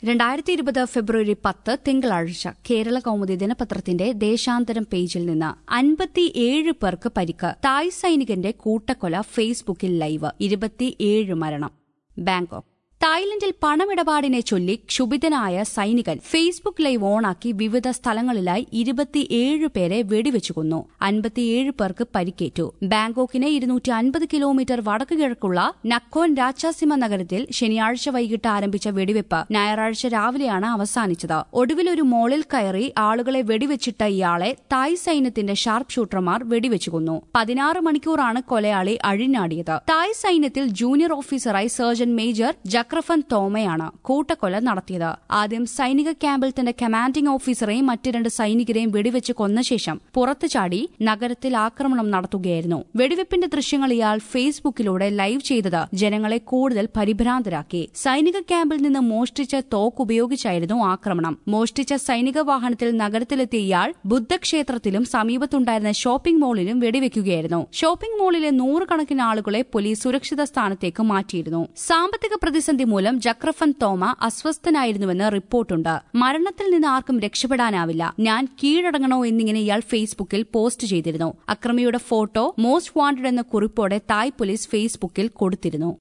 രണ്ടായിരത്തി ഇരുപത് ഫെബ്രുവരി പത്ത് തിങ്കളാഴ്ച കേരള കൌമുദി ദിനപത്രത്തിന്റെ ദേശാന്തരം പേജിൽ നിന്ന് അൻപത്തിയേഴ് പേർക്ക് പരിക്ക് തായ് സൈനികന്റെ കൂട്ടക്കൊല ഫേസ്ബുക്കിൽ ലൈവ് ഇരുപത്തിയേഴ് മരണം ബാങ്കോക്ക് തായ്ലൻഡിൽ പണമിടപാടിനെ ചൊല്ലി ക്ഷുഭിതനായ സൈനികൻ ഫേസ്ബുക്ക് ലൈവ് ഓണാക്കി വിവിധ സ്ഥലങ്ങളിലായി ഇരുപത്തിയേഴ് പേരെ വെടിവെച്ചു കൊന്നു അൻപത്തിയേഴ് പേർക്ക് പരിക്കേറ്റു ബാങ്കോക്കിന് ഇരുന്നൂറ്റി അൻപത് കിലോമീറ്റർ വടക്കു കിഴക്കുള്ള നക്കോൻ രാജാസിമ നഗരത്തിൽ ശനിയാഴ്ച വൈകിട്ട് ആരംഭിച്ച വെടിവെപ്പ് ഞായറാഴ്ച രാവിലെയാണ് അവസാനിച്ചത് ഒടുവിൽ ഒരു മോളിൽ കയറി ആളുകളെ വെടിവെച്ചിട്ട ഇയാളെ തായ് സൈന്യത്തിന്റെ ഷാർപ്പ് ഷൂട്ടർമാർ വെടിവെച്ചു കൊന്നു പതിനാറ് മണിക്കൂറാണ് കൊലയാളി അഴിഞ്ഞാടിയത് തായ് സൈന്യത്തിൽ ജൂനിയർ ഓഫീസറായി സർജൻ മേജർ ജക്രഫൻ തോമയാണ് കൂട്ടക്കൊല നടത്തിയത് ആദ്യം സൈനിക ക്യാമ്പിൽ തന്റെ കമാൻഡിംഗ് ഓഫീസറെയും മറ്റ് രണ്ട് സൈനികരെയും വെടിവെച്ച് കൊന്ന ശേഷം പുറത്തു ചാടി നഗരത്തിൽ ആക്രമണം നടത്തുകയായിരുന്നു വെടിവെപ്പിന്റെ ദൃശ്യങ്ങൾ ഇയാൾ ഫേസ്ബുക്കിലൂടെ ലൈവ് ചെയ്തത് ജനങ്ങളെ കൂടുതൽ പരിഭ്രാന്തരാക്കി സൈനിക ക്യാമ്പിൽ നിന്ന് മോഷ്ടിച്ച തോക്ക് ഉപയോഗിച്ചായിരുന്നു ആക്രമണം മോഷ്ടിച്ച സൈനിക വാഹനത്തിൽ നഗരത്തിലെത്തിയ ഇയാൾ ബുദ്ധക്ഷേത്രത്തിലും സമീപത്തുണ്ടായിരുന്ന ഷോപ്പിംഗ് മാളിലും വെടിവെക്കുകയായിരുന്നു ഷോപ്പിംഗ് മാളിലെ നൂറുകണക്കിന് ആളുകളെ പോലീസ് സുരക്ഷിത സ്ഥാനത്തേക്ക് മാറ്റിയിരുന്നു സാമ്പത്തിക പ്രതിസന്ധി മൂലം ജക്രഫൻ തോമ അസ്വസ്ഥനായിരുന്നുവെന്ന് റിപ്പോർട്ടുണ്ട് മരണത്തിൽ നിന്ന് ആർക്കും രക്ഷപ്പെടാനാവില്ല ഞാൻ കീഴടങ്ങണോ എന്നിങ്ങനെ ഇയാൾ ഫേസ്ബുക്കിൽ പോസ്റ്റ് ചെയ്തിരുന്നു അക്രമിയുടെ ഫോട്ടോ മോസ്റ്റ് വാണ്ടഡ് എന്ന കുറിപ്പോടെ തായ് പോലീസ് ഫേസ്ബുക്കിൽ കൊടുത്തിരുന്നു